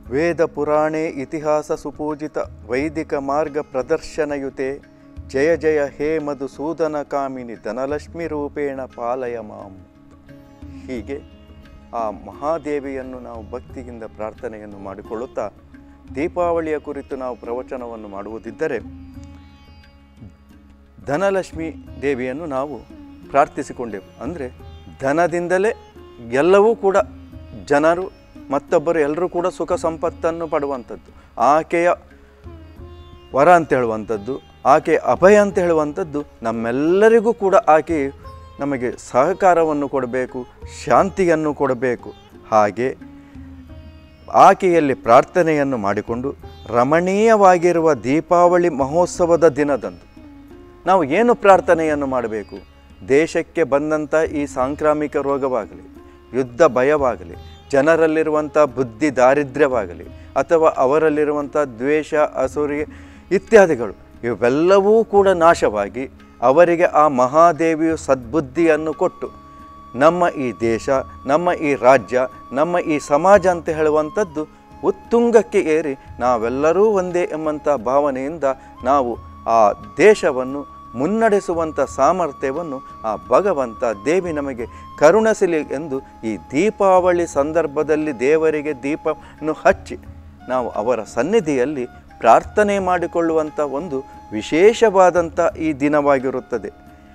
ವೇದ ಪುರಾಣೇ ಇತಿಹಾಸ ಸುಪೂಜಿತ ವೈದಿಕ ಮಾರ್ಗ ಪ್ರದರ್ಶನಯುತೆ ಜಯ ಜಯ ಹೇ ಮಧುಸೂದನ ಕಾಮಿನಿ ಧನಲಕ್ಷ್ಮಿ ರೂಪೇಣ ಪಾಲಯ ಮಾಂ ಹೀಗೆ ಆ ಮಹಾದೇವಿಯನ್ನು ನಾವು ಭಕ್ತಿಯಿಂದ ಪ್ರಾರ್ಥನೆಯನ್ನು ಮಾಡಿಕೊಳ್ಳುತ್ತಾ ದೀಪಾವಳಿಯ ಕುರಿತು ನಾವು ಪ್ರವಚನವನ್ನು ಮಾಡುವುದಿದ್ದರೆ ಧನಲಕ್ಷ್ಮಿ ದೇವಿಯನ್ನು ನಾವು ಪ್ರಾರ್ಥಿಸಿಕೊಂಡೆವು ಅಂದರೆ ಧನದಿಂದಲೇ ಎಲ್ಲವೂ ಕೂಡ ಜನರು ಮತ್ತೊಬ್ಬರು ಎಲ್ಲರೂ ಕೂಡ ಸುಖ ಸಂಪತ್ತನ್ನು ಪಡುವಂಥದ್ದು ಆಕೆಯ ವರ ಅಂತ ಹೇಳುವಂಥದ್ದು ಆಕೆ ಅಭಯ ಅಂತ ಹೇಳುವಂಥದ್ದು ನಮ್ಮೆಲ್ಲರಿಗೂ ಕೂಡ ಆಕೆ ನಮಗೆ ಸಹಕಾರವನ್ನು ಕೊಡಬೇಕು ಶಾಂತಿಯನ್ನು ಕೊಡಬೇಕು ಹಾಗೆ ಆಕೆಯಲ್ಲಿ ಪ್ರಾರ್ಥನೆಯನ್ನು ಮಾಡಿಕೊಂಡು ರಮಣೀಯವಾಗಿರುವ ದೀಪಾವಳಿ ಮಹೋತ್ಸವದ ದಿನದಂದು ನಾವು ಏನು ಪ್ರಾರ್ಥನೆಯನ್ನು ಮಾಡಬೇಕು ದೇಶಕ್ಕೆ ಬಂದಂಥ ಈ ಸಾಂಕ್ರಾಮಿಕ ರೋಗವಾಗಲಿ ಯುದ್ಧ ಭಯವಾಗಲಿ ಜನರಲ್ಲಿರುವಂಥ ಬುದ್ಧಿ ದಾರಿದ್ರ್ಯವಾಗಲಿ ಅಥವಾ ಅವರಲ್ಲಿರುವಂಥ ದ್ವೇಷ ಅಸುರಿ ಇತ್ಯಾದಿಗಳು ಇವೆಲ್ಲವೂ ಕೂಡ ನಾಶವಾಗಿ ಅವರಿಗೆ ಆ ಮಹಾದೇವಿಯು ಸದ್ಬುದ್ಧಿಯನ್ನು ಕೊಟ್ಟು ನಮ್ಮ ಈ ದೇಶ ನಮ್ಮ ಈ ರಾಜ್ಯ ನಮ್ಮ ಈ ಸಮಾಜ ಅಂತ ಹೇಳುವಂಥದ್ದು ಉತ್ತುಂಗಕ್ಕೆ ಏರಿ ನಾವೆಲ್ಲರೂ ಒಂದೇ ಎಂಬಂಥ ಭಾವನೆಯಿಂದ ನಾವು ಆ ದೇಶವನ್ನು ಮುನ್ನಡೆಸುವಂಥ ಸಾಮರ್ಥ್ಯವನ್ನು ಆ ಭಗವಂತ ದೇವಿ ನಮಗೆ ಕರುಣಿಸಲಿ ಎಂದು ಈ ದೀಪಾವಳಿ ಸಂದರ್ಭದಲ್ಲಿ ದೇವರಿಗೆ ದೀಪವನ್ನು ಹಚ್ಚಿ ನಾವು ಅವರ ಸನ್ನಿಧಿಯಲ್ಲಿ ಪ್ರಾರ್ಥನೆ ಮಾಡಿಕೊಳ್ಳುವಂಥ ಒಂದು ವಿಶೇಷವಾದಂಥ ಈ ದಿನವಾಗಿರುತ್ತದೆ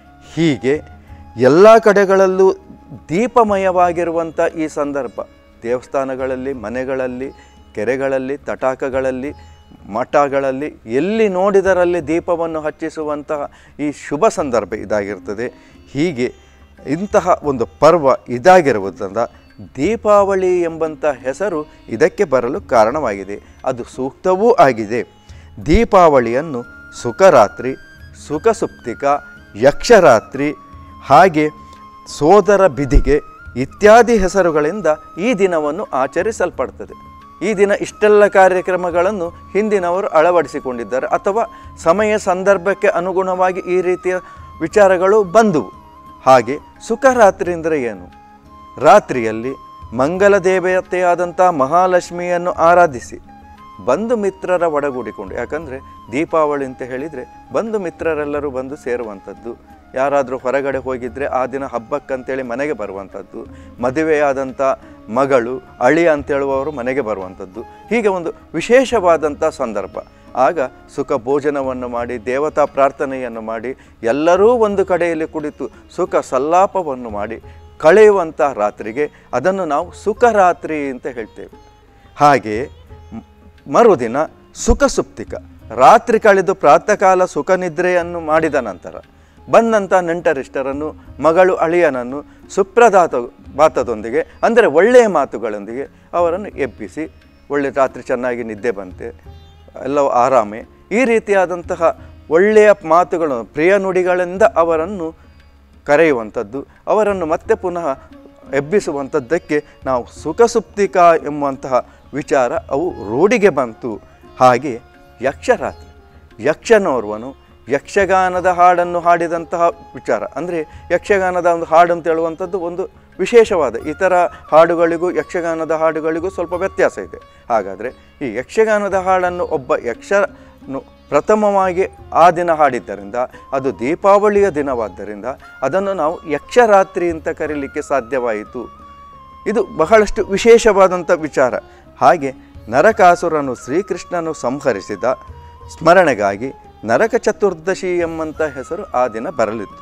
ಹೀಗೆ ಎಲ್ಲ ಕಡೆಗಳಲ್ಲೂ ದೀಪಮಯವಾಗಿರುವಂಥ ಈ ಸಂದರ್ಭ ದೇವಸ್ಥಾನಗಳಲ್ಲಿ ಮನೆಗಳಲ್ಲಿ ಕೆರೆಗಳಲ್ಲಿ ತಟಾಕಗಳಲ್ಲಿ ಮಠಗಳಲ್ಲಿ ಎಲ್ಲಿ ನೋಡಿದರಲ್ಲಿ ದೀಪವನ್ನು ಹಚ್ಚಿಸುವಂತಹ ಈ ಶುಭ ಸಂದರ್ಭ ಇದಾಗಿರ್ತದೆ ಹೀಗೆ ಇಂತಹ ಒಂದು ಪರ್ವ ಇದಾಗಿರುವುದರಿಂದ ದೀಪಾವಳಿ ಎಂಬಂಥ ಹೆಸರು ಇದಕ್ಕೆ ಬರಲು ಕಾರಣವಾಗಿದೆ ಅದು ಸೂಕ್ತವೂ ಆಗಿದೆ ದೀಪಾವಳಿಯನ್ನು ಸುಖರಾತ್ರಿ ಸುಖಸುಪ್ತಿಕ ಯಕ್ಷರಾತ್ರಿ ಹಾಗೆ ಸೋದರ ಬಿದಿಗೆ ಇತ್ಯಾದಿ ಹೆಸರುಗಳಿಂದ ಈ ದಿನವನ್ನು ಆಚರಿಸಲ್ಪಡ್ತದೆ ಈ ದಿನ ಇಷ್ಟೆಲ್ಲ ಕಾರ್ಯಕ್ರಮಗಳನ್ನು ಹಿಂದಿನವರು ಅಳವಡಿಸಿಕೊಂಡಿದ್ದಾರೆ ಅಥವಾ ಸಮಯ ಸಂದರ್ಭಕ್ಕೆ ಅನುಗುಣವಾಗಿ ಈ ರೀತಿಯ ವಿಚಾರಗಳು ಬಂದುವು ಹಾಗೆ ಸುಖರಾತ್ರಿ ಅಂದರೆ ಏನು ರಾತ್ರಿಯಲ್ಲಿ ಮಂಗಲ ದೇವತೆಯಾದಂಥ ಮಹಾಲಕ್ಷ್ಮಿಯನ್ನು ಆರಾಧಿಸಿ ಬಂಧು ಮಿತ್ರರ ಒಡಗೂಡಿಕೊಂಡು ಯಾಕಂದರೆ ದೀಪಾವಳಿ ಅಂತ ಹೇಳಿದರೆ ಬಂಧು ಮಿತ್ರರೆಲ್ಲರೂ ಬಂದು ಸೇರುವಂಥದ್ದು ಯಾರಾದರೂ ಹೊರಗಡೆ ಹೋಗಿದ್ದರೆ ಆ ದಿನ ಹಬ್ಬಕ್ಕಂತೇಳಿ ಮನೆಗೆ ಬರುವಂಥದ್ದು ಮದುವೆಯಾದಂಥ ಮಗಳು ಅಳಿ ಅಂತೇಳುವವರು ಮನೆಗೆ ಬರುವಂಥದ್ದು ಹೀಗೆ ಒಂದು ವಿಶೇಷವಾದಂಥ ಸಂದರ್ಭ ಆಗ ಸುಖ ಭೋಜನವನ್ನು ಮಾಡಿ ದೇವತಾ ಪ್ರಾರ್ಥನೆಯನ್ನು ಮಾಡಿ ಎಲ್ಲರೂ ಒಂದು ಕಡೆಯಲ್ಲಿ ಕುಳಿತು ಸುಖ ಸಲ್ಲಾಪವನ್ನು ಮಾಡಿ ಕಳೆಯುವಂಥ ರಾತ್ರಿಗೆ ಅದನ್ನು ನಾವು ಸುಖರಾತ್ರಿ ಅಂತ ಹೇಳ್ತೇವೆ ಹಾಗೆಯೇ ಮ್- ಮರುದಿನ ಸುಖ ಸುಪ್ತಿಕ ರಾತ್ರಿ ಕಳೆದು ಪ್ರಾತಃ ಕಾಲ ಸುಖ ನಿದ್ರೆಯನ್ನು ಮಾಡಿದ ನಂತರ ಬಂದಂಥ ನೆಂಟರಿಷ್ಟರನ್ನು ಮಗಳು ಅಳಿಯನನ್ನು ಸುಪ್ರದಾತ ಬಾತದೊಂದಿಗೆ ಅಂದರೆ ಒಳ್ಳೆಯ ಮಾತುಗಳೊಂದಿಗೆ ಅವರನ್ನು ಎಬ್ಬಿಸಿ ಒಳ್ಳೆ ರಾತ್ರಿ ಚೆನ್ನಾಗಿ ನಿದ್ದೆ ಬಂತೆ ಎಲ್ಲವೂ ಆರಾಮೆ ಈ ರೀತಿಯಾದಂತಹ ಒಳ್ಳೆಯ ಮಾತುಗಳು ಪ್ರಿಯ ನುಡಿಗಳಿಂದ ಅವರನ್ನು ಕರೆಯುವಂಥದ್ದು ಅವರನ್ನು ಮತ್ತೆ ಪುನಃ ಎಬ್ಬಿಸುವಂಥದ್ದಕ್ಕೆ ನಾವು ಸುಖಸುಪ್ತಿಕ ಎಂಬಂತಹ ವಿಚಾರ ಅವು ರೂಢಿಗೆ ಬಂತು ಹಾಗೆ ಯಕ್ಷರಾತ್ರಿ ಯಕ್ಷನೋರ್ವನು ಯಕ್ಷಗಾನದ ಹಾಡನ್ನು ಹಾಡಿದಂತಹ ವಿಚಾರ ಅಂದರೆ ಯಕ್ಷಗಾನದ ಒಂದು ಹಾಡು ಅಂತ ಹೇಳುವಂಥದ್ದು ಒಂದು ವಿಶೇಷವಾದ ಇತರ ಹಾಡುಗಳಿಗೂ ಯಕ್ಷಗಾನದ ಹಾಡುಗಳಿಗೂ ಸ್ವಲ್ಪ ವ್ಯತ್ಯಾಸ ಇದೆ ಹಾಗಾದರೆ ಈ ಯಕ್ಷಗಾನದ ಹಾಡನ್ನು ಒಬ್ಬ ಯಕ್ಷನು ಪ್ರಥಮವಾಗಿ ಆ ದಿನ ಹಾಡಿದ್ದರಿಂದ ಅದು ದೀಪಾವಳಿಯ ದಿನವಾದ್ದರಿಂದ ಅದನ್ನು ನಾವು ಯಕ್ಷರಾತ್ರಿ ಅಂತ ಕರೀಲಿಕ್ಕೆ ಸಾಧ್ಯವಾಯಿತು ಇದು ಬಹಳಷ್ಟು ವಿಶೇಷವಾದಂಥ ವಿಚಾರ ಹಾಗೆ ನರಕಾಸುರನು ಶ್ರೀಕೃಷ್ಣನು ಸಂಹರಿಸಿದ ಸ್ಮರಣೆಗಾಗಿ ನರಕ ಚತುರ್ದಶಿ ಎಂಬಂಥ ಹೆಸರು ಆ ದಿನ ಬರಲಿತ್ತು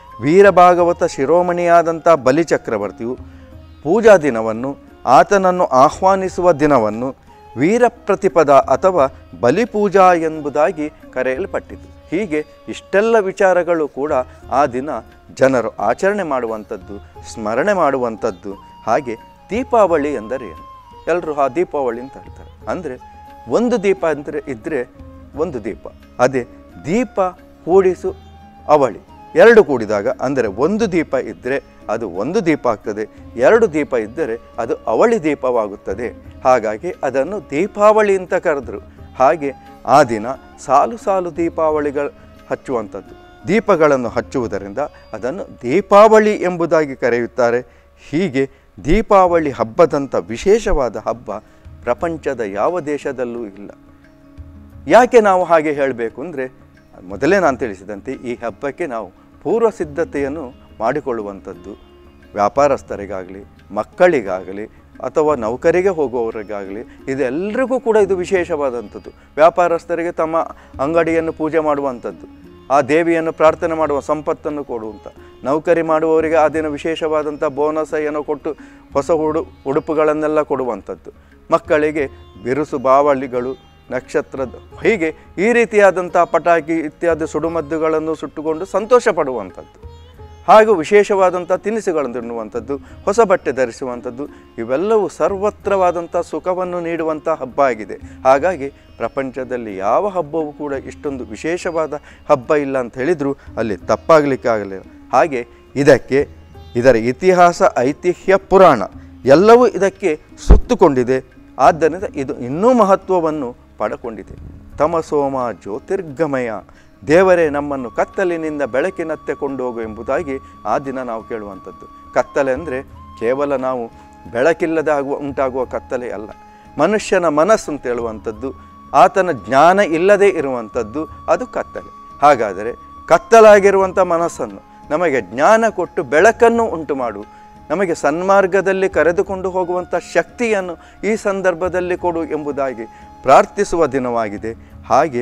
ವೀರಭಾಗವತ ಶಿರೋಮಣಿಯಾದಂಥ ಬಲಿಚಕ್ರವರ್ತಿಯು ಪೂಜಾ ದಿನವನ್ನು ಆತನನ್ನು ಆಹ್ವಾನಿಸುವ ದಿನವನ್ನು ವೀರಪ್ರತಿಪದ ಅಥವಾ ಬಲಿಪೂಜಾ ಎಂಬುದಾಗಿ ಕರೆಯಲ್ಪಟ್ಟಿತು ಹೀಗೆ ಇಷ್ಟೆಲ್ಲ ವಿಚಾರಗಳು ಕೂಡ ಆ ದಿನ ಜನರು ಆಚರಣೆ ಮಾಡುವಂಥದ್ದು ಸ್ಮರಣೆ ಮಾಡುವಂಥದ್ದು ಹಾಗೆ ದೀಪಾವಳಿ ಎಂದರೆ ಏನು ಎಲ್ಲರೂ ಆ ದೀಪಾವಳಿ ಅಂತ ಹೇಳ್ತಾರೆ ಅಂದರೆ ಒಂದು ದೀಪ ಅಂದರೆ ಇದ್ದರೆ ಒಂದು ದೀಪ ಅದೇ ದೀಪ ಕೂಡಿಸು ಅವಳಿ ಎರಡು ಕೂಡಿದಾಗ ಅಂದರೆ ಒಂದು ದೀಪ ಇದ್ದರೆ ಅದು ಒಂದು ದೀಪ ಆಗ್ತದೆ ಎರಡು ದೀಪ ಇದ್ದರೆ ಅದು ಅವಳಿ ದೀಪವಾಗುತ್ತದೆ ಹಾಗಾಗಿ ಅದನ್ನು ದೀಪಾವಳಿ ಅಂತ ಕರೆದರು ಹಾಗೆ ಆ ದಿನ ಸಾಲು ಸಾಲು ದೀಪಾವಳಿಗಳು ಹಚ್ಚುವಂಥದ್ದು ದೀಪಗಳನ್ನು ಹಚ್ಚುವುದರಿಂದ ಅದನ್ನು ದೀಪಾವಳಿ ಎಂಬುದಾಗಿ ಕರೆಯುತ್ತಾರೆ ಹೀಗೆ ದೀಪಾವಳಿ ಹಬ್ಬದಂಥ ವಿಶೇಷವಾದ ಹಬ್ಬ ಪ್ರಪಂಚದ ಯಾವ ದೇಶದಲ್ಲೂ ಇಲ್ಲ ಯಾಕೆ ನಾವು ಹಾಗೆ ಹೇಳಬೇಕು ಅಂದರೆ ಮೊದಲೇ ನಾನು ತಿಳಿಸಿದಂತೆ ಈ ಹಬ್ಬಕ್ಕೆ ನಾವು ಪೂರ್ವ ಸಿದ್ಧತೆಯನ್ನು ಮಾಡಿಕೊಳ್ಳುವಂಥದ್ದು ವ್ಯಾಪಾರಸ್ಥರಿಗಾಗಲಿ ಮಕ್ಕಳಿಗಾಗಲಿ ಅಥವಾ ನೌಕರಿಗೆ ಹೋಗುವವರಿಗಾಗಲಿ ಇದೆಲ್ಲರಿಗೂ ಕೂಡ ಇದು ವಿಶೇಷವಾದಂಥದ್ದು ವ್ಯಾಪಾರಸ್ಥರಿಗೆ ತಮ್ಮ ಅಂಗಡಿಯನ್ನು ಪೂಜೆ ಮಾಡುವಂಥದ್ದು ಆ ದೇವಿಯನ್ನು ಪ್ರಾರ್ಥನೆ ಮಾಡುವ ಸಂಪತ್ತನ್ನು ಕೊಡುವಂಥ ನೌಕರಿ ಮಾಡುವವರಿಗೆ ಆ ದಿನ ವಿಶೇಷವಾದಂಥ ಬೋನಸ್ ಏನೋ ಕೊಟ್ಟು ಹೊಸ ಉಡು ಉಡುಪುಗಳನ್ನೆಲ್ಲ ಕೊಡುವಂಥದ್ದು ಮಕ್ಕಳಿಗೆ ಬಿರುಸು ಬಾವಳಿಗಳು ನಕ್ಷತ್ರದ ಹೀಗೆ ಈ ರೀತಿಯಾದಂಥ ಪಟಾಕಿ ಇತ್ಯಾದಿ ಸುಡುಮದ್ದುಗಳನ್ನು ಸುಟ್ಟುಕೊಂಡು ಸಂತೋಷ ಪಡುವಂಥದ್ದು ಹಾಗೂ ವಿಶೇಷವಾದಂಥ ತಿನಿಸುಗಳನ್ನು ತಿನ್ನುವಂಥದ್ದು ಹೊಸ ಬಟ್ಟೆ ಧರಿಸುವಂಥದ್ದು ಇವೆಲ್ಲವೂ ಸರ್ವತ್ರವಾದಂಥ ಸುಖವನ್ನು ನೀಡುವಂಥ ಹಬ್ಬ ಆಗಿದೆ ಹಾಗಾಗಿ ಪ್ರಪಂಚದಲ್ಲಿ ಯಾವ ಹಬ್ಬವೂ ಕೂಡ ಇಷ್ಟೊಂದು ವಿಶೇಷವಾದ ಹಬ್ಬ ಇಲ್ಲ ಅಂತ ಹೇಳಿದರೂ ಅಲ್ಲಿ ತಪ್ಪಾಗಲಿಕ್ಕಾಗಲಿಲ್ಲ ಹಾಗೆ ಇದಕ್ಕೆ ಇದರ ಇತಿಹಾಸ ಐತಿಹ್ಯ ಪುರಾಣ ಎಲ್ಲವೂ ಇದಕ್ಕೆ ಸುತ್ತುಕೊಂಡಿದೆ ಆದ್ದರಿಂದ ಇದು ಇನ್ನೂ ಮಹತ್ವವನ್ನು ಪಡಕೊಂಡಿದೆ ತಮಸೋಮ ಜ್ಯೋತಿರ್ಗಮಯ ದೇವರೇ ನಮ್ಮನ್ನು ಕತ್ತಲಿನಿಂದ ಬೆಳಕಿನತ್ತೆ ಕೊಂಡೋಗು ಎಂಬುದಾಗಿ ಆ ದಿನ ನಾವು ಕೇಳುವಂಥದ್ದು ಕತ್ತಲೆ ಅಂದರೆ ಕೇವಲ ನಾವು ಬೆಳಕಿಲ್ಲದೆ ಆಗುವ ಉಂಟಾಗುವ ಕತ್ತಲೆ ಅಲ್ಲ ಮನುಷ್ಯನ ಮನಸ್ಸು ಅಂತ ಹೇಳುವಂಥದ್ದು ಆತನ ಜ್ಞಾನ ಇಲ್ಲದೆ ಇರುವಂಥದ್ದು ಅದು ಕತ್ತಲೆ ಹಾಗಾದರೆ ಕತ್ತಲಾಗಿರುವಂಥ ಮನಸ್ಸನ್ನು ನಮಗೆ ಜ್ಞಾನ ಕೊಟ್ಟು ಬೆಳಕನ್ನು ಉಂಟು ಮಾಡು ನಮಗೆ ಸನ್ಮಾರ್ಗದಲ್ಲಿ ಕರೆದುಕೊಂಡು ಹೋಗುವಂಥ ಶಕ್ತಿಯನ್ನು ಈ ಸಂದರ್ಭದಲ್ಲಿ ಕೊಡು ಎಂಬುದಾಗಿ ಪ್ರಾರ್ಥಿಸುವ ದಿನವಾಗಿದೆ ಹಾಗೆ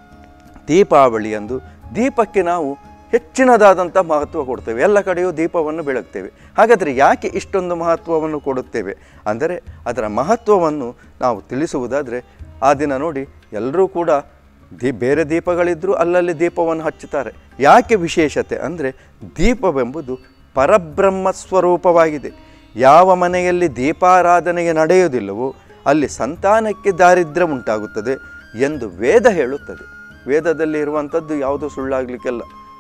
ದೀಪಾವಳಿಯಂದು ದೀಪಕ್ಕೆ ನಾವು ಹೆಚ್ಚಿನದಾದಂಥ ಮಹತ್ವ ಕೊಡ್ತೇವೆ ಎಲ್ಲ ಕಡೆಯೂ ದೀಪವನ್ನು ಬೆಳಗ್ತೇವೆ ಹಾಗಾದರೆ ಯಾಕೆ ಇಷ್ಟೊಂದು ಮಹತ್ವವನ್ನು ಕೊಡುತ್ತೇವೆ ಅಂದರೆ ಅದರ ಮಹತ್ವವನ್ನು ನಾವು ತಿಳಿಸುವುದಾದರೆ ಆ ದಿನ ನೋಡಿ ಎಲ್ಲರೂ ಕೂಡ ದೀ ಬೇರೆ ದೀಪಗಳಿದ್ದರೂ ಅಲ್ಲಲ್ಲಿ ದೀಪವನ್ನು ಹಚ್ಚುತ್ತಾರೆ ಯಾಕೆ ವಿಶೇಷತೆ ಅಂದರೆ ದೀಪವೆಂಬುದು ಪರಬ್ರಹ್ಮ ಸ್ವರೂಪವಾಗಿದೆ ಯಾವ ಮನೆಯಲ್ಲಿ ದೀಪಾರಾಧನೆಗೆ ನಡೆಯುವುದಿಲ್ಲವೋ ಅಲ್ಲಿ ಸಂತಾನಕ್ಕೆ ದಾರಿದ್ರ್ಯ ಉಂಟಾಗುತ್ತದೆ ಎಂದು ವೇದ ಹೇಳುತ್ತದೆ ವೇದದಲ್ಲಿ ಇರುವಂಥದ್ದು ಯಾವುದೂ ಸುಳ್ಳಾಗಲಿಕ್ಕೆಲ್ಲ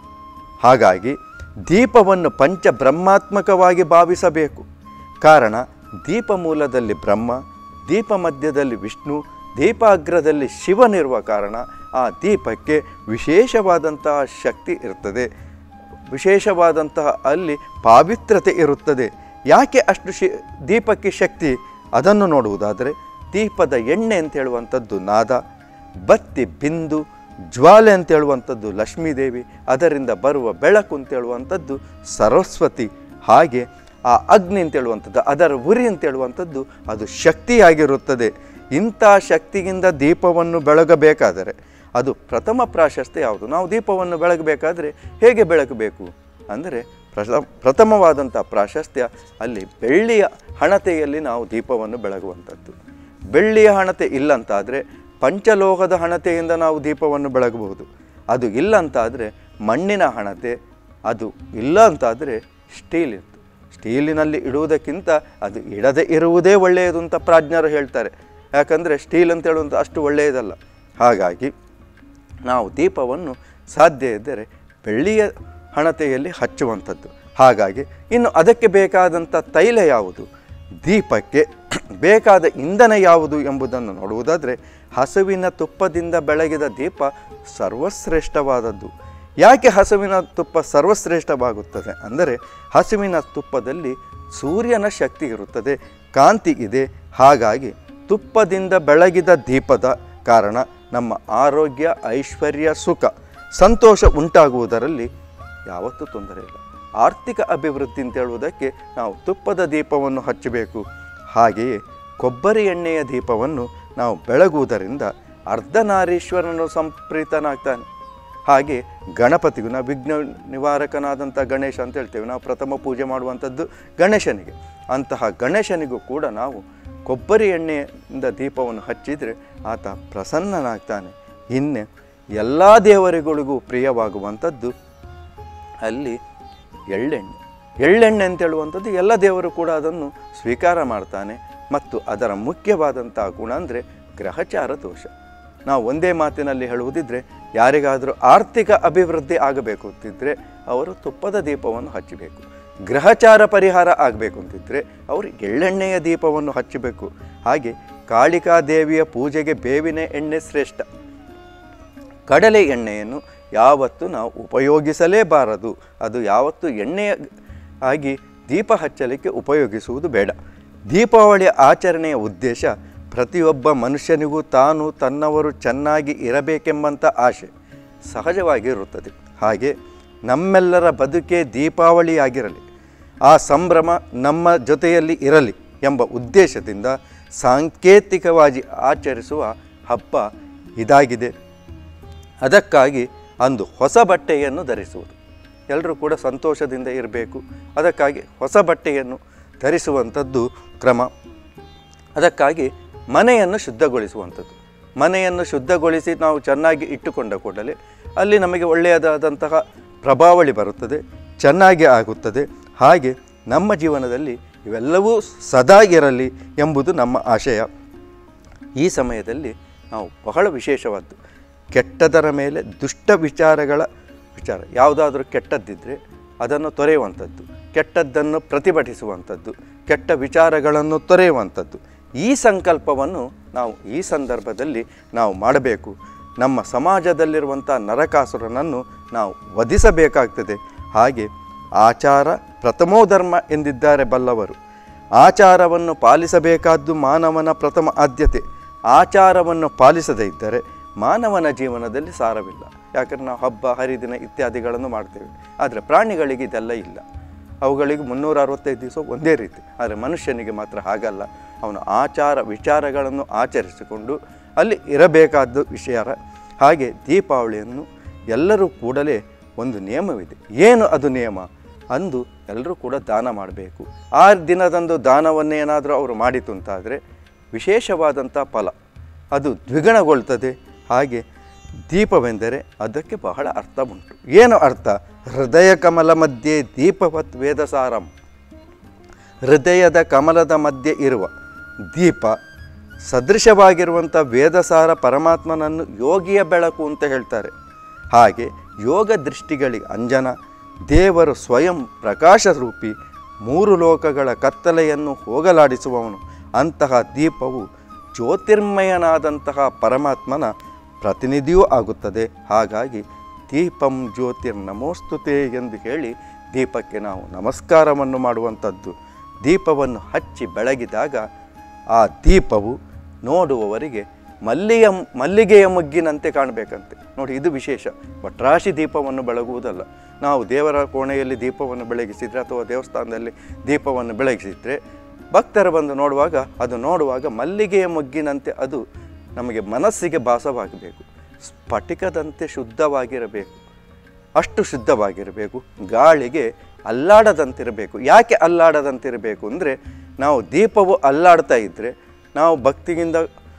ಹಾಗಾಗಿ ದೀಪವನ್ನು ಪಂಚ ಬ್ರಹ್ಮಾತ್ಮಕವಾಗಿ ಭಾವಿಸಬೇಕು ಕಾರಣ ದೀಪ ಮೂಲದಲ್ಲಿ ಬ್ರಹ್ಮ ದೀಪ ಮಧ್ಯದಲ್ಲಿ ವಿಷ್ಣು ದೀಪಾಗ್ರದಲ್ಲಿ ಶಿವನಿರುವ ಕಾರಣ ಆ ದೀಪಕ್ಕೆ ವಿಶೇಷವಾದಂತಹ ಶಕ್ತಿ ಇರ್ತದೆ ವಿಶೇಷವಾದಂತಹ ಅಲ್ಲಿ ಪಾವಿತ್ರತೆ ಇರುತ್ತದೆ ಯಾಕೆ ಅಷ್ಟು ಶಿ ದೀಪಕ್ಕೆ ಶಕ್ತಿ ಅದನ್ನು ನೋಡುವುದಾದರೆ ದೀಪದ ಎಣ್ಣೆ ಅಂತ ಹೇಳುವಂಥದ್ದು ನಾದ ಬತ್ತಿ ಬಿಂದು ಜ್ವಾಲೆ ಅಂತ ಹೇಳುವಂಥದ್ದು ಲಕ್ಷ್ಮೀದೇವಿ ಅದರಿಂದ ಬರುವ ಬೆಳಕು ಅಂತ ಹೇಳುವಂಥದ್ದು ಸರಸ್ವತಿ ಹಾಗೆ ಆ ಅಗ್ನಿ ಅಂತ ಹೇಳುವಂಥದ್ದು ಅದರ ಉರಿ ಅಂತ ಹೇಳುವಂಥದ್ದು ಅದು ಶಕ್ತಿಯಾಗಿರುತ್ತದೆ ಇಂಥ ಶಕ್ತಿಯಿಂದ ದೀಪವನ್ನು ಬೆಳಗಬೇಕಾದರೆ ಅದು ಪ್ರಥಮ ಪ್ರಾಶಸ್ತ್ಯ ಯಾವುದು ನಾವು ದೀಪವನ್ನು ಬೆಳಗಬೇಕಾದ್ರೆ ಹೇಗೆ ಬೆಳಗಬೇಕು ಅಂದರೆ ಪ್ರಥ ಪ್ರಥಮವಾದಂಥ ಪ್ರಾಶಸ್ತ್ಯ ಅಲ್ಲಿ ಬೆಳ್ಳಿಯ ಹಣತೆಯಲ್ಲಿ ನಾವು ದೀಪವನ್ನು ಬೆಳಗುವಂಥದ್ದು ಬೆಳ್ಳಿಯ ಹಣತೆ ಇಲ್ಲಂತಾದರೆ ಪಂಚಲೋಹದ ಹಣತೆಯಿಂದ ನಾವು ದೀಪವನ್ನು ಬೆಳಗಬಹುದು ಅದು ಇಲ್ಲ ಅಂತಾದರೆ ಮಣ್ಣಿನ ಹಣತೆ ಅದು ಇಲ್ಲ ಅಂತಾದರೆ ಸ್ಟೀಲ್ ಇತ್ತು ಸ್ಟೀಲಿನಲ್ಲಿ ಇಡುವುದಕ್ಕಿಂತ ಅದು ಇಡದೆ ಇರುವುದೇ ಒಳ್ಳೆಯದು ಅಂತ ಪ್ರಾಜ್ಞರು ಹೇಳ್ತಾರೆ ಯಾಕಂದರೆ ಸ್ಟೀಲ್ ಅಂತ ಹೇಳುವಂಥ ಅಷ್ಟು ಒಳ್ಳೆಯದಲ್ಲ ಹಾಗಾಗಿ ನಾವು ದೀಪವನ್ನು ಸಾಧ್ಯ ಇದ್ದರೆ ಬೆಳ್ಳಿಯ ಹಣತೆಯಲ್ಲಿ ಹಚ್ಚುವಂಥದ್ದು ಹಾಗಾಗಿ ಇನ್ನು ಅದಕ್ಕೆ ಬೇಕಾದಂಥ ತೈಲ ಯಾವುದು ದೀಪಕ್ಕೆ ಬೇಕಾದ ಇಂಧನ ಯಾವುದು ಎಂಬುದನ್ನು ನೋಡುವುದಾದರೆ ಹಸುವಿನ ತುಪ್ಪದಿಂದ ಬೆಳಗಿದ ದೀಪ ಸರ್ವಶ್ರೇಷ್ಠವಾದದ್ದು ಯಾಕೆ ಹಸುವಿನ ತುಪ್ಪ ಸರ್ವಶ್ರೇಷ್ಠವಾಗುತ್ತದೆ ಅಂದರೆ ಹಸುವಿನ ತುಪ್ಪದಲ್ಲಿ ಸೂರ್ಯನ ಶಕ್ತಿ ಇರುತ್ತದೆ ಕಾಂತಿ ಇದೆ ಹಾಗಾಗಿ ತುಪ್ಪದಿಂದ ಬೆಳಗಿದ ದೀಪದ ಕಾರಣ ನಮ್ಮ ಆರೋಗ್ಯ ಐಶ್ವರ್ಯ ಸುಖ ಸಂತೋಷ ಉಂಟಾಗುವುದರಲ್ಲಿ ಯಾವತ್ತೂ ತೊಂದರೆ ಇಲ್ಲ ಆರ್ಥಿಕ ಅಭಿವೃದ್ಧಿ ಅಂತ ಹೇಳುವುದಕ್ಕೆ ನಾವು ತುಪ್ಪದ ದೀಪವನ್ನು ಹಚ್ಚಬೇಕು ಹಾಗೆಯೇ ಕೊಬ್ಬರಿ ಎಣ್ಣೆಯ ದೀಪವನ್ನು ನಾವು ಬೆಳಗುವುದರಿಂದ ಅರ್ಧನಾರೀಶ್ವರನು ಸಂಪ್ರೀತನಾಗ್ತಾನೆ ಹಾಗೆ ಗಣಪತಿಗೂ ನಾವು ವಿಘ್ನ ನಿವಾರಕನಾದಂಥ ಗಣೇಶ ಅಂತ ಹೇಳ್ತೇವೆ ನಾವು ಪ್ರಥಮ ಪೂಜೆ ಮಾಡುವಂಥದ್ದು ಗಣೇಶನಿಗೆ ಅಂತಹ ಗಣೇಶನಿಗೂ ಕೂಡ ನಾವು ಕೊಬ್ಬರಿ ಎಣ್ಣೆಯಿಂದ ದೀಪವನ್ನು ಹಚ್ಚಿದರೆ ಆತ ಪ್ರಸನ್ನನಾಗ್ತಾನೆ ಇನ್ನು ಎಲ್ಲ ದೇವರುಗಳಿಗೂ ಪ್ರಿಯವಾಗುವಂಥದ್ದು ಅಲ್ಲಿ ಎಳ್ಳೆಣ್ಣೆ ಎಳ್ಳೆಣ್ಣೆ ಅಂತ ಹೇಳುವಂಥದ್ದು ಎಲ್ಲ ದೇವರು ಕೂಡ ಅದನ್ನು ಸ್ವೀಕಾರ ಮಾಡ್ತಾನೆ ಮತ್ತು ಅದರ ಮುಖ್ಯವಾದಂಥ ಗುಣ ಅಂದರೆ ಗ್ರಹಚಾರ ದೋಷ ನಾವು ಒಂದೇ ಮಾತಿನಲ್ಲಿ ಹೇಳುವುದಿದ್ರೆ ಯಾರಿಗಾದರೂ ಆರ್ಥಿಕ ಅಭಿವೃದ್ಧಿ ಆಗಬೇಕು ಅಂತಿದ್ದರೆ ಅವರು ತುಪ್ಪದ ದೀಪವನ್ನು ಹಚ್ಚಬೇಕು ಗ್ರಹಚಾರ ಪರಿಹಾರ ಆಗಬೇಕು ಅಂತಿದ್ದರೆ ಅವರು ಎಳ್ಳೆಣ್ಣೆಯ ದೀಪವನ್ನು ಹಚ್ಚಬೇಕು ಹಾಗೆ ಕಾಳಿಕಾ ದೇವಿಯ ಪೂಜೆಗೆ ಬೇವಿನ ಎಣ್ಣೆ ಶ್ರೇಷ್ಠ ಕಡಲೆ ಎಣ್ಣೆಯನ್ನು ಯಾವತ್ತೂ ನಾವು ಉಪಯೋಗಿಸಲೇಬಾರದು ಅದು ಯಾವತ್ತೂ ಎಣ್ಣೆಯ ಆಗಿ ದೀಪ ಹಚ್ಚಲಿಕ್ಕೆ ಉಪಯೋಗಿಸುವುದು ಬೇಡ ದೀಪಾವಳಿಯ ಆಚರಣೆಯ ಉದ್ದೇಶ ಪ್ರತಿಯೊಬ್ಬ ಮನುಷ್ಯನಿಗೂ ತಾನು ತನ್ನವರು ಚೆನ್ನಾಗಿ ಇರಬೇಕೆಂಬಂಥ ಆಶೆ ಸಹಜವಾಗಿ ಇರುತ್ತದೆ ಹಾಗೆ ನಮ್ಮೆಲ್ಲರ ಬದುಕೆ ದೀಪಾವಳಿಯಾಗಿರಲಿ ಆ ಸಂಭ್ರಮ ನಮ್ಮ ಜೊತೆಯಲ್ಲಿ ಇರಲಿ ಎಂಬ ಉದ್ದೇಶದಿಂದ ಸಾಂಕೇತಿಕವಾಗಿ ಆಚರಿಸುವ ಹಬ್ಬ ಇದಾಗಿದೆ ಅದಕ್ಕಾಗಿ ಅಂದು ಹೊಸ ಬಟ್ಟೆಯನ್ನು ಧರಿಸುವುದು ಎಲ್ಲರೂ ಕೂಡ ಸಂತೋಷದಿಂದ ಇರಬೇಕು ಅದಕ್ಕಾಗಿ ಹೊಸ ಬಟ್ಟೆಯನ್ನು ಧರಿಸುವಂಥದ್ದು ಕ್ರಮ ಅದಕ್ಕಾಗಿ ಮನೆಯನ್ನು ಶುದ್ಧಗೊಳಿಸುವಂಥದ್ದು ಮನೆಯನ್ನು ಶುದ್ಧಗೊಳಿಸಿ ನಾವು ಚೆನ್ನಾಗಿ ಇಟ್ಟುಕೊಂಡ ಕೂಡಲೇ ಅಲ್ಲಿ ನಮಗೆ ಒಳ್ಳೆಯದಾದಂತಹ ಪ್ರಭಾವಳಿ ಬರುತ್ತದೆ ಚೆನ್ನಾಗಿ ಆಗುತ್ತದೆ ಹಾಗೆ ನಮ್ಮ ಜೀವನದಲ್ಲಿ ಇವೆಲ್ಲವೂ ಸದಾ ಇರಲಿ ಎಂಬುದು ನಮ್ಮ ಆಶಯ ಈ ಸಮಯದಲ್ಲಿ ನಾವು ಬಹಳ ವಿಶೇಷವಾದ್ದು ಕೆಟ್ಟದರ ಮೇಲೆ ದುಷ್ಟ ವಿಚಾರಗಳ ವಿಚಾರ ಯಾವುದಾದ್ರೂ ಕೆಟ್ಟದ್ದಿದ್ದರೆ ಅದನ್ನು ತೊರೆಯುವಂಥದ್ದು ಕೆಟ್ಟದ್ದನ್ನು ಪ್ರತಿಭಟಿಸುವಂಥದ್ದು ಕೆಟ್ಟ ವಿಚಾರಗಳನ್ನು ತೊರೆಯುವಂಥದ್ದು ಈ ಸಂಕಲ್ಪವನ್ನು ನಾವು ಈ ಸಂದರ್ಭದಲ್ಲಿ ನಾವು ಮಾಡಬೇಕು ನಮ್ಮ ಸಮಾಜದಲ್ಲಿರುವಂಥ ನರಕಾಸುರನನ್ನು ನಾವು ವಧಿಸಬೇಕಾಗ್ತದೆ ಹಾಗೆ ಆಚಾರ ಪ್ರಥಮೋ ಧರ್ಮ ಎಂದಿದ್ದಾರೆ ಬಲ್ಲವರು ಆಚಾರವನ್ನು ಪಾಲಿಸಬೇಕಾದ್ದು ಮಾನವನ ಪ್ರಥಮ ಆದ್ಯತೆ ಆಚಾರವನ್ನು ಪಾಲಿಸದೇ ಇದ್ದರೆ ಮಾನವನ ಜೀವನದಲ್ಲಿ ಸಾರವಿಲ್ಲ ಯಾಕಂದ್ರೆ ನಾವು ಹಬ್ಬ ಹರಿದಿನ ಇತ್ಯಾದಿಗಳನ್ನು ಮಾಡ್ತೇವೆ ಆದರೆ ಪ್ರಾಣಿಗಳಿಗೆ ಇದೆಲ್ಲ ಇಲ್ಲ ಅವುಗಳಿಗೆ ಮುನ್ನೂರ ಅರವತ್ತೈದು ದಿವಸ ಒಂದೇ ರೀತಿ ಆದರೆ ಮನುಷ್ಯನಿಗೆ ಮಾತ್ರ ಹಾಗಲ್ಲ ಅವನು ಆಚಾರ ವಿಚಾರಗಳನ್ನು ಆಚರಿಸಿಕೊಂಡು ಅಲ್ಲಿ ಇರಬೇಕಾದ ವಿಷಯ ಹಾಗೆ ದೀಪಾವಳಿಯನ್ನು ಎಲ್ಲರೂ ಕೂಡಲೇ ಒಂದು ನಿಯಮವಿದೆ ಏನು ಅದು ನಿಯಮ ಅಂದು ಎಲ್ಲರೂ ಕೂಡ ದಾನ ಮಾಡಬೇಕು ಆ ದಿನದಂದು ದಾನವನ್ನೇನಾದರೂ ಅವರು ಮಾಡಿತು ಅಂತಾದರೆ ವಿಶೇಷವಾದಂಥ ಫಲ ಅದು ದ್ವಿಗುಣಗೊಳ್ತದೆ ಹಾಗೆ ದೀಪವೆಂದರೆ ಅದಕ್ಕೆ ಬಹಳ ಅರ್ಥ ಉಂಟು ಏನು ಅರ್ಥ ಹೃದಯ ಕಮಲ ಮಧ್ಯೆ ದೀಪವತ್ ವೇದಸಾರಂ ಹೃದಯದ ಕಮಲದ ಮಧ್ಯೆ ಇರುವ ದೀಪ ಸದೃಶವಾಗಿರುವಂಥ ವೇದಸಾರ ಪರಮಾತ್ಮನನ್ನು ಯೋಗಿಯ ಬೆಳಕು ಅಂತ ಹೇಳ್ತಾರೆ ಹಾಗೆ ಯೋಗ ದೃಷ್ಟಿಗಳಿಗೆ ಅಂಜನ ದೇವರು ಸ್ವಯಂ ಪ್ರಕಾಶ ರೂಪಿ ಮೂರು ಲೋಕಗಳ ಕತ್ತಲೆಯನ್ನು ಹೋಗಲಾಡಿಸುವವನು ಅಂತಹ ದೀಪವು ಜ್ಯೋತಿರ್ಮಯನಾದಂತಹ ಪರಮಾತ್ಮನ ಪ್ರತಿನಿಧಿಯೂ ಆಗುತ್ತದೆ ಹಾಗಾಗಿ ದೀಪಂ ಜ್ಯೋತಿರ್ನಮೋಸ್ತುತೆ ಎಂದು ಹೇಳಿ ದೀಪಕ್ಕೆ ನಾವು ನಮಸ್ಕಾರವನ್ನು ಮಾಡುವಂಥದ್ದು ದೀಪವನ್ನು ಹಚ್ಚಿ ಬೆಳಗಿದಾಗ ಆ ದೀಪವು ನೋಡುವವರಿಗೆ ಮಲ್ಲಿಯ ಮಲ್ಲಿಗೆಯ ಮುಗ್ಗಿನಂತೆ ಕಾಣಬೇಕಂತೆ ನೋಡಿ ಇದು ವಿಶೇಷ ಭಟ್ರಾಶಿ ದೀಪವನ್ನು ಬೆಳಗುವುದಲ್ಲ ನಾವು ದೇವರ ಕೋಣೆಯಲ್ಲಿ ದೀಪವನ್ನು ಬೆಳಗಿಸಿದರೆ ಅಥವಾ ದೇವಸ್ಥಾನದಲ್ಲಿ ದೀಪವನ್ನು ಬೆಳಗಿಸಿದರೆ ಭಕ್ತರು ಬಂದು ನೋಡುವಾಗ ಅದು ನೋಡುವಾಗ ಮಲ್ಲಿಗೆಯ ಮೊಗ್ಗಿನಂತೆ ಅದು ನಮಗೆ ಮನಸ್ಸಿಗೆ ಭಾಸವಾಗಬೇಕು ಸ್ಫಟಿಕದಂತೆ ಶುದ್ಧವಾಗಿರಬೇಕು ಅಷ್ಟು ಶುದ್ಧವಾಗಿರಬೇಕು ಗಾಳಿಗೆ ಅಲ್ಲಾಡದಂತಿರಬೇಕು ಯಾಕೆ ಅಲ್ಲಾಡದಂತಿರಬೇಕು ಅಂದರೆ ನಾವು ದೀಪವು ಅಲ್ಲಾಡ್ತಾ ಇದ್ದರೆ ನಾವು ಭಕ್ತಿಗಿಂದ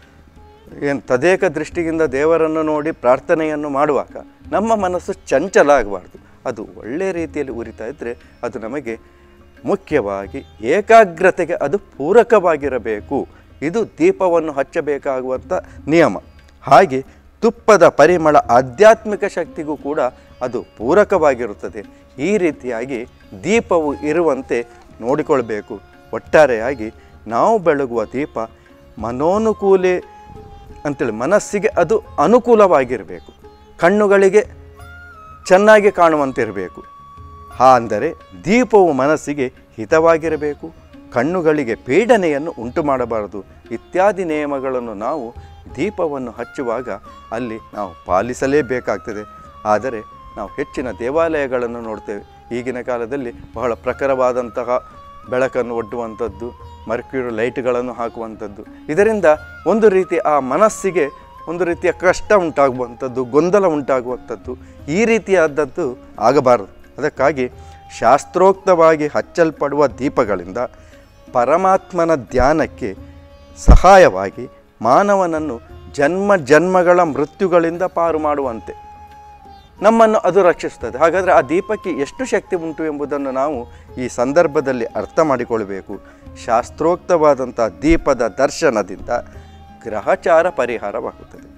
ಏನು ತದೇಕ ದೃಷ್ಟಿಯಿಂದ ದೇವರನ್ನು ನೋಡಿ ಪ್ರಾರ್ಥನೆಯನ್ನು ಮಾಡುವಾಗ ನಮ್ಮ ಮನಸ್ಸು ಚಂಚಲ ಆಗಬಾರ್ದು ಅದು ಒಳ್ಳೆಯ ರೀತಿಯಲ್ಲಿ ಉರಿತಾ ಇದ್ದರೆ ಅದು ನಮಗೆ ಮುಖ್ಯವಾಗಿ ಏಕಾಗ್ರತೆಗೆ ಅದು ಪೂರಕವಾಗಿರಬೇಕು ಇದು ದೀಪವನ್ನು ಹಚ್ಚಬೇಕಾಗುವಂಥ ನಿಯಮ ಹಾಗೆ ತುಪ್ಪದ ಪರಿಮಳ ಆಧ್ಯಾತ್ಮಿಕ ಶಕ್ತಿಗೂ ಕೂಡ ಅದು ಪೂರಕವಾಗಿರುತ್ತದೆ ಈ ರೀತಿಯಾಗಿ ದೀಪವು ಇರುವಂತೆ ನೋಡಿಕೊಳ್ಬೇಕು ಒಟ್ಟಾರೆಯಾಗಿ ನಾವು ಬೆಳಗುವ ದೀಪ ಮನೋನುಕೂಲೆ ಅಂತೇಳಿ ಮನಸ್ಸಿಗೆ ಅದು ಅನುಕೂಲವಾಗಿರಬೇಕು ಕಣ್ಣುಗಳಿಗೆ ಚೆನ್ನಾಗಿ ಕಾಣುವಂತಿರಬೇಕು ಹಾ ಅಂದರೆ ದೀಪವು ಮನಸ್ಸಿಗೆ ಹಿತವಾಗಿರಬೇಕು ಕಣ್ಣುಗಳಿಗೆ ಪೀಡನೆಯನ್ನು ಉಂಟು ಮಾಡಬಾರದು ಇತ್ಯಾದಿ ನಿಯಮಗಳನ್ನು ನಾವು ದೀಪವನ್ನು ಹಚ್ಚುವಾಗ ಅಲ್ಲಿ ನಾವು ಪಾಲಿಸಲೇಬೇಕಾಗ್ತದೆ ಆದರೆ ನಾವು ಹೆಚ್ಚಿನ ದೇವಾಲಯಗಳನ್ನು ನೋಡ್ತೇವೆ ಈಗಿನ ಕಾಲದಲ್ಲಿ ಬಹಳ ಪ್ರಖರವಾದಂತಹ ಬೆಳಕನ್ನು ಒಡ್ಡುವಂಥದ್ದು ಮರ್ಕ್ಯೂರಿ ಲೈಟ್ಗಳನ್ನು ಹಾಕುವಂಥದ್ದು ಇದರಿಂದ ಒಂದು ರೀತಿ ಆ ಮನಸ್ಸಿಗೆ ಒಂದು ರೀತಿಯ ಕಷ್ಟ ಉಂಟಾಗುವಂಥದ್ದು ಗೊಂದಲ ಉಂಟಾಗುವಂಥದ್ದು ಈ ರೀತಿಯಾದದ್ದು ಆಗಬಾರದು ಅದಕ್ಕಾಗಿ ಶಾಸ್ತ್ರೋಕ್ತವಾಗಿ ಹಚ್ಚಲ್ಪಡುವ ದೀಪಗಳಿಂದ ಪರಮಾತ್ಮನ ಧ್ಯಾನಕ್ಕೆ ಸಹಾಯವಾಗಿ ಮಾನವನನ್ನು ಜನ್ಮ ಜನ್ಮಗಳ ಮೃತ್ಯುಗಳಿಂದ ಪಾರು ಮಾಡುವಂತೆ ನಮ್ಮನ್ನು ಅದು ರಕ್ಷಿಸ್ತದೆ ಹಾಗಾದರೆ ಆ ದೀಪಕ್ಕೆ ಎಷ್ಟು ಶಕ್ತಿ ಉಂಟು ಎಂಬುದನ್ನು ನಾವು ಈ ಸಂದರ್ಭದಲ್ಲಿ ಅರ್ಥ ಮಾಡಿಕೊಳ್ಬೇಕು ಶಾಸ್ತ್ರೋಕ್ತವಾದಂಥ ದೀಪದ ದರ್ಶನದಿಂದ ಗ್ರಹಚಾರ ಪರಿಹಾರವಾಗುತ್ತದೆ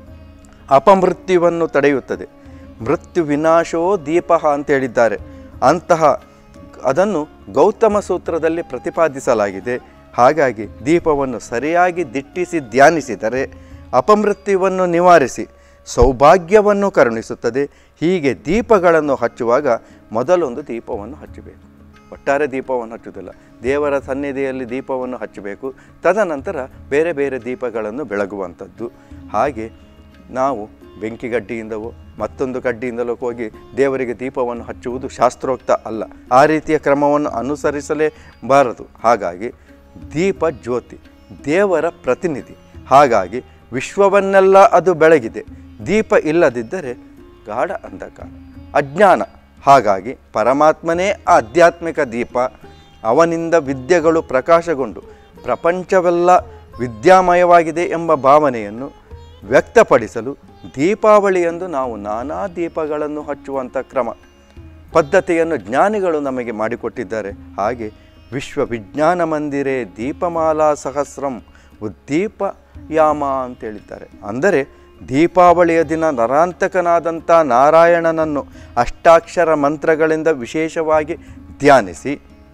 ಅಪಮೃತ್ಯುವನ್ನು ತಡೆಯುತ್ತದೆ ಮೃತ್ಯು ವಿನಾಶೋ ದೀಪ ಅಂತ ಹೇಳಿದ್ದಾರೆ ಅಂತಹ ಅದನ್ನು ಗೌತಮ ಸೂತ್ರದಲ್ಲಿ ಪ್ರತಿಪಾದಿಸಲಾಗಿದೆ ಹಾಗಾಗಿ ದೀಪವನ್ನು ಸರಿಯಾಗಿ ದಿಟ್ಟಿಸಿ ಧ್ಯಾನಿಸಿದರೆ ಅಪಮೃತ್ಯುವನ್ನು ನಿವಾರಿಸಿ ಸೌಭಾಗ್ಯವನ್ನು ಕರುಣಿಸುತ್ತದೆ ಹೀಗೆ ದೀಪಗಳನ್ನು ಹಚ್ಚುವಾಗ ಮೊದಲೊಂದು ದೀಪವನ್ನು ಹಚ್ಚಬೇಕು ಒಟ್ಟಾರೆ ದೀಪವನ್ನು ಹಚ್ಚುವುದಿಲ್ಲ ದೇವರ ಸನ್ನಿಧಿಯಲ್ಲಿ ದೀಪವನ್ನು ಹಚ್ಚಬೇಕು ತದನಂತರ ಬೇರೆ ಬೇರೆ ದೀಪಗಳನ್ನು ಬೆಳಗುವಂಥದ್ದು ಹಾಗೆ ನಾವು ಬೆಂಕಿ ಗಡ್ಡಿಯಿಂದವೋ ಮತ್ತೊಂದು ಕಡ್ಡಿಯಿಂದಲೋ ಹೋಗಿ ದೇವರಿಗೆ ದೀಪವನ್ನು ಹಚ್ಚುವುದು ಶಾಸ್ತ್ರೋಕ್ತ ಅಲ್ಲ ಆ ರೀತಿಯ ಕ್ರಮವನ್ನು ಅನುಸರಿಸಲೇಬಾರದು ಹಾಗಾಗಿ ದೀಪ ಜ್ಯೋತಿ ದೇವರ ಪ್ರತಿನಿಧಿ ಹಾಗಾಗಿ ವಿಶ್ವವನ್ನೆಲ್ಲ ಅದು ಬೆಳಗಿದೆ ದೀಪ ಇಲ್ಲದಿದ್ದರೆ ಗಾಢ ಅಂಧಕಾರ ಅಜ್ಞಾನ ಹಾಗಾಗಿ ಪರಮಾತ್ಮನೇ ಆಧ್ಯಾತ್ಮಿಕ ದೀಪ ಅವನಿಂದ ವಿದ್ಯೆಗಳು ಪ್ರಕಾಶಗೊಂಡು ಪ್ರಪಂಚವೆಲ್ಲ ವಿದ್ಯಾಮಯವಾಗಿದೆ ಎಂಬ ಭಾವನೆಯನ್ನು ವ್ಯಕ್ತಪಡಿಸಲು ದೀಪಾವಳಿಯಂದು ನಾವು ನಾನಾ ದೀಪಗಳನ್ನು ಹಚ್ಚುವಂಥ ಕ್ರಮ ಪದ್ಧತಿಯನ್ನು ಜ್ಞಾನಿಗಳು ನಮಗೆ ಮಾಡಿಕೊಟ್ಟಿದ್ದಾರೆ ಹಾಗೆ ವಿಶ್ವ ವಿಜ್ಞಾನ ಮಂದಿರೇ ದೀಪಮಾಲಾ ಸಹಸ್ರಂ ಉದ್ದೀಪ ಯಾಮ ಅಂತ ಹೇಳಿದ್ದಾರೆ ಅಂದರೆ ದೀಪಾವಳಿಯ ದಿನ ನರಾಂತಕನಾದಂಥ ನಾರಾಯಣನನ್ನು ಅಷ್ಟಾಕ್ಷರ ಮಂತ್ರಗಳಿಂದ ವಿಶೇಷವಾಗಿ ಧ್ಯಾನಿಸಿ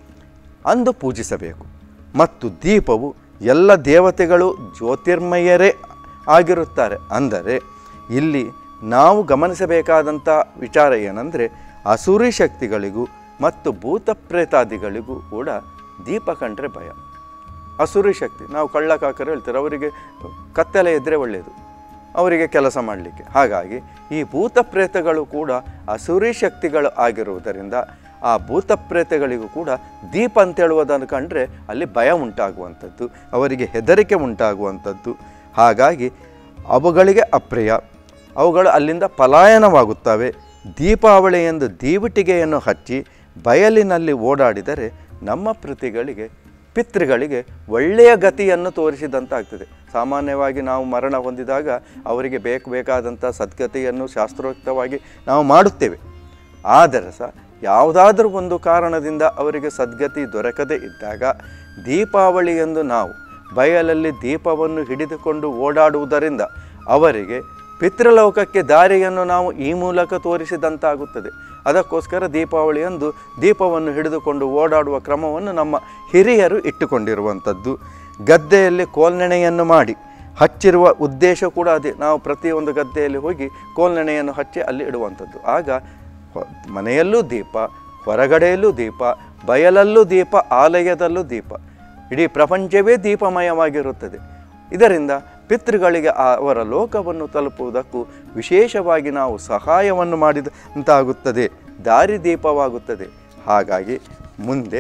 ಅಂದು ಪೂಜಿಸಬೇಕು ಮತ್ತು ದೀಪವು ಎಲ್ಲ ದೇವತೆಗಳು ಜ್ಯೋತಿರ್ಮಯರೇ ಆಗಿರುತ್ತಾರೆ ಅಂದರೆ ಇಲ್ಲಿ ನಾವು ಗಮನಿಸಬೇಕಾದಂಥ ವಿಚಾರ ಏನಂದರೆ ಅಸುರಿ ಶಕ್ತಿಗಳಿಗೂ ಮತ್ತು ಭೂತ ಪ್ರೇತಾದಿಗಳಿಗೂ ಕೂಡ ದೀಪ ಕಂಡ್ರೆ ಭಯ ಅಸುರಿ ಶಕ್ತಿ ನಾವು ಕಳ್ಳಕಾಕರು ಹೇಳ್ತಾರೆ ಅವರಿಗೆ ಕತ್ತಲೆ ಇದ್ದರೆ ಒಳ್ಳೆಯದು ಅವರಿಗೆ ಕೆಲಸ ಮಾಡಲಿಕ್ಕೆ ಹಾಗಾಗಿ ಈ ಭೂತ ಪ್ರೇತಗಳು ಕೂಡ ಅಸುರಿ ಶಕ್ತಿಗಳು ಆಗಿರುವುದರಿಂದ ಆ ಭೂತ ಪ್ರೇತಗಳಿಗೂ ಕೂಡ ದೀಪ ಅಂತ ಹೇಳುವುದನ್ನು ಕಂಡ್ರೆ ಅಲ್ಲಿ ಭಯ ಉಂಟಾಗುವಂಥದ್ದು ಅವರಿಗೆ ಹೆದರಿಕೆ ಉಂಟಾಗುವಂಥದ್ದು ಹಾಗಾಗಿ ಅವುಗಳಿಗೆ ಅಪ್ರಿಯ ಅವುಗಳು ಅಲ್ಲಿಂದ ಪಲಾಯನವಾಗುತ್ತವೆ ದೀಪಾವಳಿ ಎಂದು ದೀವಿಟಿಗೆಯನ್ನು ಹಚ್ಚಿ ಬಯಲಿನಲ್ಲಿ ಓಡಾಡಿದರೆ ನಮ್ಮ ಪ್ರತಿಗಳಿಗೆ ಪಿತೃಗಳಿಗೆ ಒಳ್ಳೆಯ ಗತಿಯನ್ನು ತೋರಿಸಿದಂತಾಗ್ತದೆ ಸಾಮಾನ್ಯವಾಗಿ ನಾವು ಮರಣ ಹೊಂದಿದಾಗ ಅವರಿಗೆ ಬೇಕು ಬೇಕಾದಂಥ ಸದ್ಗತಿಯನ್ನು ಶಾಸ್ತ್ರೋಕ್ತವಾಗಿ ನಾವು ಮಾಡುತ್ತೇವೆ ಆದರೆ ಸಹ ಯಾವುದಾದ್ರೂ ಒಂದು ಕಾರಣದಿಂದ ಅವರಿಗೆ ಸದ್ಗತಿ ದೊರಕದೇ ಇದ್ದಾಗ ದೀಪಾವಳಿಯಂದು ನಾವು ಬಯಲಲ್ಲಿ ದೀಪವನ್ನು ಹಿಡಿದುಕೊಂಡು ಓಡಾಡುವುದರಿಂದ ಅವರಿಗೆ ಪಿತೃಲೋಕಕ್ಕೆ ದಾರಿಯನ್ನು ನಾವು ಈ ಮೂಲಕ ತೋರಿಸಿದಂತಾಗುತ್ತದೆ ಅದಕ್ಕೋಸ್ಕರ ದೀಪಾವಳಿಯಂದು ದೀಪವನ್ನು ಹಿಡಿದುಕೊಂಡು ಓಡಾಡುವ ಕ್ರಮವನ್ನು ನಮ್ಮ ಹಿರಿಯರು ಇಟ್ಟುಕೊಂಡಿರುವಂಥದ್ದು ಗದ್ದೆಯಲ್ಲಿ ಕೋಲ್ನೆಣೆಯನ್ನು ಮಾಡಿ ಹಚ್ಚಿರುವ ಉದ್ದೇಶ ಕೂಡ ಅದೇ ನಾವು ಪ್ರತಿಯೊಂದು ಗದ್ದೆಯಲ್ಲಿ ಹೋಗಿ ಕೋಲ್ನೆಣೆಯನ್ನು ಹಚ್ಚಿ ಅಲ್ಲಿ ಇಡುವಂಥದ್ದು ಆಗ ಹೊ- ಮನೆಯಲ್ಲೂ ದೀಪ ಹೊರಗಡೆಯಲ್ಲೂ ದೀಪ ಬಯಲಲ್ಲೂ ದೀಪ ಆಲಯದಲ್ಲೂ ದೀಪ ಇಡೀ ಪ್ರಪಂಚವೇ ದೀಪಮಯವಾಗಿರುತ್ತದೆ ಇದರಿಂದ ಪಿತೃಗಳಿಗೆ ಆ- ಅವರ ಲೋಕವನ್ನು ತಲುಪುವುದಕ್ಕೂ ವಿಶೇಷವಾಗಿ ನಾವು ಸಹಾಯವನ್ನು ಮಾಡಿದಂತಾಗುತ್ತದೆ ದಾರಿದೀಪವಾಗುತ್ತದೆ ಹಾಗಾಗಿ ಮುಂದೆ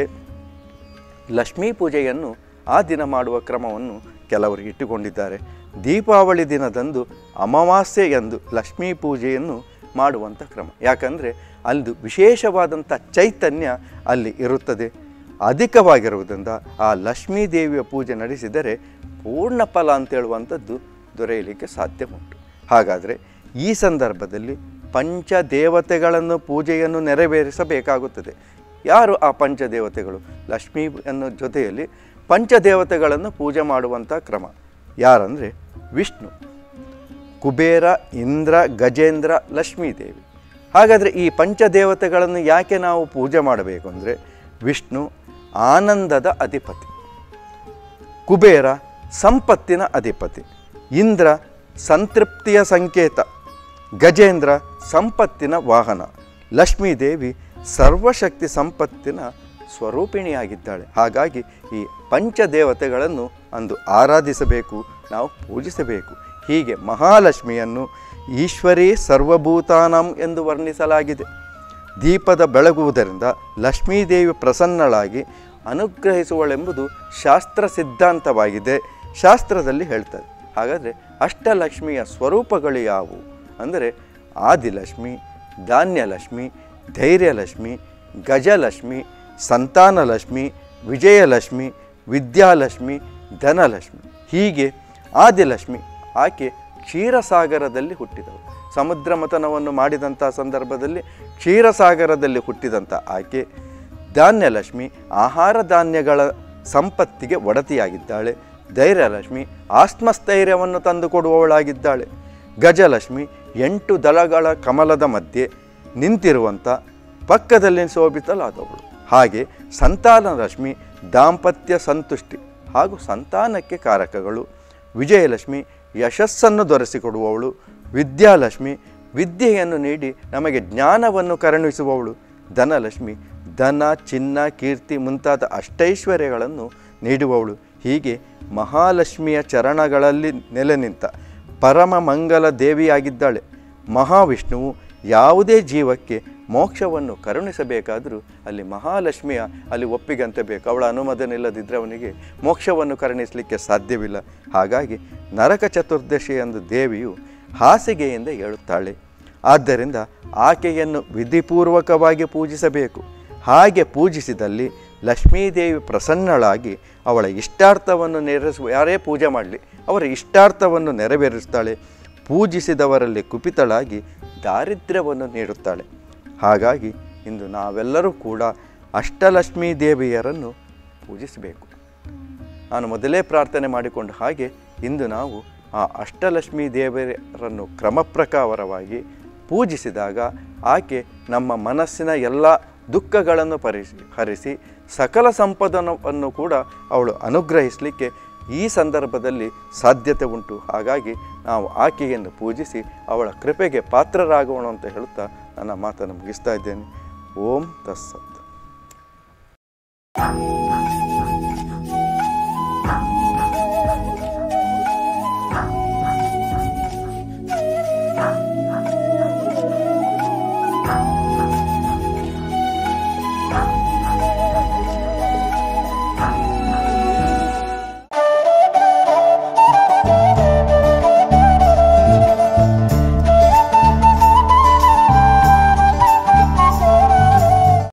ಲಕ್ಷ್ಮೀ ಪೂಜೆಯನ್ನು ಆ ದಿನ ಮಾಡುವ ಕ್ರಮವನ್ನು ಕೆಲವರು ಇಟ್ಟುಕೊಂಡಿದ್ದಾರೆ ದೀಪಾವಳಿ ದಿನದಂದು ಅಮಾವಾಸ್ಯೆ ಎಂದು ಲಕ್ಷ್ಮೀ ಪೂಜೆಯನ್ನು ಮಾಡುವಂಥ ಕ್ರಮ ಯಾಕಂದರೆ ಅಲ್ಲಿ ವಿಶೇಷವಾದಂಥ ಚೈತನ್ಯ ಅಲ್ಲಿ ಇರುತ್ತದೆ ಅಧಿಕವಾಗಿರುವುದರಿಂದ ಆ ಲಕ್ಷ್ಮೀ ದೇವಿಯ ಪೂಜೆ ನಡೆಸಿದರೆ ಪೂರ್ಣ ಫಲ ಅಂತ ಹೇಳುವಂಥದ್ದು ದೊರೆಯಲಿಕ್ಕೆ ಸಾಧ್ಯ ಉಂಟು ಹಾಗಾದರೆ ಈ ಸಂದರ್ಭದಲ್ಲಿ ಪಂಚದೇವತೆಗಳನ್ನು ಪೂಜೆಯನ್ನು ನೆರವೇರಿಸಬೇಕಾಗುತ್ತದೆ ಯಾರು ಆ ಪಂಚದೇವತೆಗಳು ಲಕ್ಷ್ಮೀ ಅನ್ನೋ ಜೊತೆಯಲ್ಲಿ ಪಂಚದೇವತೆಗಳನ್ನು ಪೂಜೆ ಮಾಡುವಂಥ ಕ್ರಮ ಯಾರಂದರೆ ವಿಷ್ಣು ಕುಬೇರ ಇಂದ್ರ ಗಜೇಂದ್ರ ಲಕ್ಷ್ಮೀದೇವಿ ಹಾಗಾದರೆ ಈ ಪಂಚದೇವತೆಗಳನ್ನು ಯಾಕೆ ನಾವು ಪೂಜೆ ಮಾಡಬೇಕು ಅಂದರೆ ವಿಷ್ಣು ಆನಂದದ ಅಧಿಪತಿ ಕುಬೇರ ಸಂಪತ್ತಿನ ಅಧಿಪತಿ ಇಂದ್ರ ಸಂತೃಪ್ತಿಯ ಸಂಕೇತ ಗಜೇಂದ್ರ ಸಂಪತ್ತಿನ ವಾಹನ ಲಕ್ಷ್ಮೀದೇವಿ ಸರ್ವಶಕ್ತಿ ಸಂಪತ್ತಿನ ಸ್ವರೂಪಿಣಿಯಾಗಿದ್ದಾಳೆ ಹಾಗಾಗಿ ಈ ಪಂಚದೇವತೆಗಳನ್ನು ಅಂದು ಆರಾಧಿಸಬೇಕು ನಾವು ಪೂಜಿಸಬೇಕು ಹೀಗೆ ಮಹಾಲಕ್ಷ್ಮಿಯನ್ನು ಈಶ್ವರೀ ಸರ್ವಭೂತಾನಂ ಎಂದು ವರ್ಣಿಸಲಾಗಿದೆ ದೀಪದ ಬೆಳಗುವುದರಿಂದ ಲಕ್ಷ್ಮೀದೇವಿ ಪ್ರಸನ್ನಳಾಗಿ ಅನುಗ್ರಹಿಸುವಳೆಂಬುದು ಶಾಸ್ತ್ರ ಸಿದ್ಧಾಂತವಾಗಿದೆ ಶಾಸ್ತ್ರದಲ್ಲಿ ಹೇಳ್ತಾರೆ ಹಾಗಾದರೆ ಅಷ್ಟಲಕ್ಷ್ಮಿಯ ಸ್ವರೂಪಗಳು ಯಾವುವು ಅಂದರೆ ಆದಿಲಕ್ಷ್ಮಿ ಧಾನ್ಯಲಕ್ಷ್ಮಿ ಧೈರ್ಯಲಕ್ಷ್ಮಿ ಗಜಲಕ್ಷ್ಮಿ ಸಂತಾನಲಕ್ಷ್ಮಿ ವಿಜಯಲಕ್ಷ್ಮಿ ವಿದ್ಯಾಲಕ್ಷ್ಮಿ ಧನಲಕ್ಷ್ಮಿ ಹೀಗೆ ಆದಿಲಕ್ಷ್ಮಿ ಆಕೆ ಕ್ಷೀರಸಾಗರದಲ್ಲಿ ಹುಟ್ಟಿದವು ಸಮುದ್ರ ಮಥನವನ್ನು ಮಾಡಿದಂಥ ಸಂದರ್ಭದಲ್ಲಿ ಕ್ಷೀರಸಾಗರದಲ್ಲಿ ಹುಟ್ಟಿದಂಥ ಆಕೆ ಧಾನ್ಯಲಕ್ಷ್ಮಿ ಆಹಾರ ಧಾನ್ಯಗಳ ಸಂಪತ್ತಿಗೆ ಒಡತಿಯಾಗಿದ್ದಾಳೆ ಧೈರ್ಯಲಕ್ಷ್ಮಿ ಆತ್ಮಸ್ಥೈರ್ಯವನ್ನು ತಂದುಕೊಡುವವಳಾಗಿದ್ದಾಳೆ ಗಜಲಕ್ಷ್ಮಿ ಎಂಟು ದಳಗಳ ಕಮಲದ ಮಧ್ಯೆ ನಿಂತಿರುವಂಥ ಪಕ್ಕದಲ್ಲಿ ಶೋಭಿತಲಾದವಳು ಹಾಗೆ ಸಂತಾನಲಕ್ಷ್ಮಿ ದಾಂಪತ್ಯ ಸಂತುಷ್ಟಿ ಹಾಗೂ ಸಂತಾನಕ್ಕೆ ಕಾರಕಗಳು ವಿಜಯಲಕ್ಷ್ಮಿ ಯಶಸ್ಸನ್ನು ದೊರೆಸಿಕೊಡುವವಳು ವಿದ್ಯಾಲಕ್ಷ್ಮಿ ವಿದ್ಯೆಯನ್ನು ನೀಡಿ ನಮಗೆ ಜ್ಞಾನವನ್ನು ಕರುಣಿಸುವವಳು ಧನಲಕ್ಷ್ಮಿ ಧನ ಚಿನ್ನ ಕೀರ್ತಿ ಮುಂತಾದ ಅಷ್ಟೈಶ್ವರ್ಯಗಳನ್ನು ನೀಡುವವಳು ಹೀಗೆ ಮಹಾಲಕ್ಷ್ಮಿಯ ಚರಣಗಳಲ್ಲಿ ನೆಲೆ ನಿಂತ ಪರಮ ಮಂಗಲ ದೇವಿಯಾಗಿದ್ದಾಳೆ ಮಹಾವಿಷ್ಣುವು ಯಾವುದೇ ಜೀವಕ್ಕೆ ಮೋಕ್ಷವನ್ನು ಕರುಣಿಸಬೇಕಾದರೂ ಅಲ್ಲಿ ಮಹಾಲಕ್ಷ್ಮಿಯ ಅಲ್ಲಿ ಒಪ್ಪಿಗಂತೆ ಬೇಕು ಅವಳ ಅನುಮೋದನೆ ಇಲ್ಲದಿದ್ದರೆ ಅವನಿಗೆ ಮೋಕ್ಷವನ್ನು ಕರುಣಿಸಲಿಕ್ಕೆ ಸಾಧ್ಯವಿಲ್ಲ ಹಾಗಾಗಿ ನರಕ ಚತುರ್ದಶಿ ಎಂದು ದೇವಿಯು ಹಾಸಿಗೆಯಿಂದ ಹೇಳುತ್ತಾಳೆ ಆದ್ದರಿಂದ ಆಕೆಯನ್ನು ವಿಧಿಪೂರ್ವಕವಾಗಿ ಪೂಜಿಸಬೇಕು ಹಾಗೆ ಪೂಜಿಸಿದಲ್ಲಿ ಲಕ್ಷ್ಮೀದೇವಿ ಪ್ರಸನ್ನಳಾಗಿ ಅವಳ ಇಷ್ಟಾರ್ಥವನ್ನು ನೆರವೇರಿಸುವ ಯಾರೇ ಪೂಜೆ ಮಾಡಲಿ ಅವರ ಇಷ್ಟಾರ್ಥವನ್ನು ನೆರವೇರಿಸ್ತಾಳೆ ಪೂಜಿಸಿದವರಲ್ಲಿ ಕುಪಿತಳಾಗಿ ದಾರಿದ್ರ್ಯವನ್ನು ನೀಡುತ್ತಾಳೆ ಹಾಗಾಗಿ ಇಂದು ನಾವೆಲ್ಲರೂ ಕೂಡ ಅಷ್ಟಲಕ್ಷ್ಮೀ ದೇವಿಯರನ್ನು ಪೂಜಿಸಬೇಕು ನಾನು ಮೊದಲೇ ಪ್ರಾರ್ಥನೆ ಮಾಡಿಕೊಂಡ ಹಾಗೆ ಇಂದು ನಾವು ಆ ಅಷ್ಟಲಕ್ಷ್ಮೀ ದೇವಿಯರನ್ನು ಕ್ರಮ ಪ್ರಕಾರವಾಗಿ ಪೂಜಿಸಿದಾಗ ಆಕೆ ನಮ್ಮ ಮನಸ್ಸಿನ ಎಲ್ಲ ದುಃಖಗಳನ್ನು ಪರಿಸಿ ಹರಿಸಿ ಸಕಲ ಸಂಪದನವನ್ನು ಕೂಡ ಅವಳು ಅನುಗ್ರಹಿಸಲಿಕ್ಕೆ ಈ ಸಂದರ್ಭದಲ್ಲಿ ಸಾಧ್ಯತೆ ಉಂಟು ಹಾಗಾಗಿ ನಾವು ಆಕೆಯನ್ನು ಪೂಜಿಸಿ ಅವಳ ಕೃಪೆಗೆ ಪಾತ್ರರಾಗೋಣ ಅಂತ ಹೇಳುತ್ತಾ ನನ್ನ ಮಾತನ್ನು ಮುಗಿಸ್ತಾ ಇದ್ದೇನೆ ಓಂ ತಸ್ಸತ್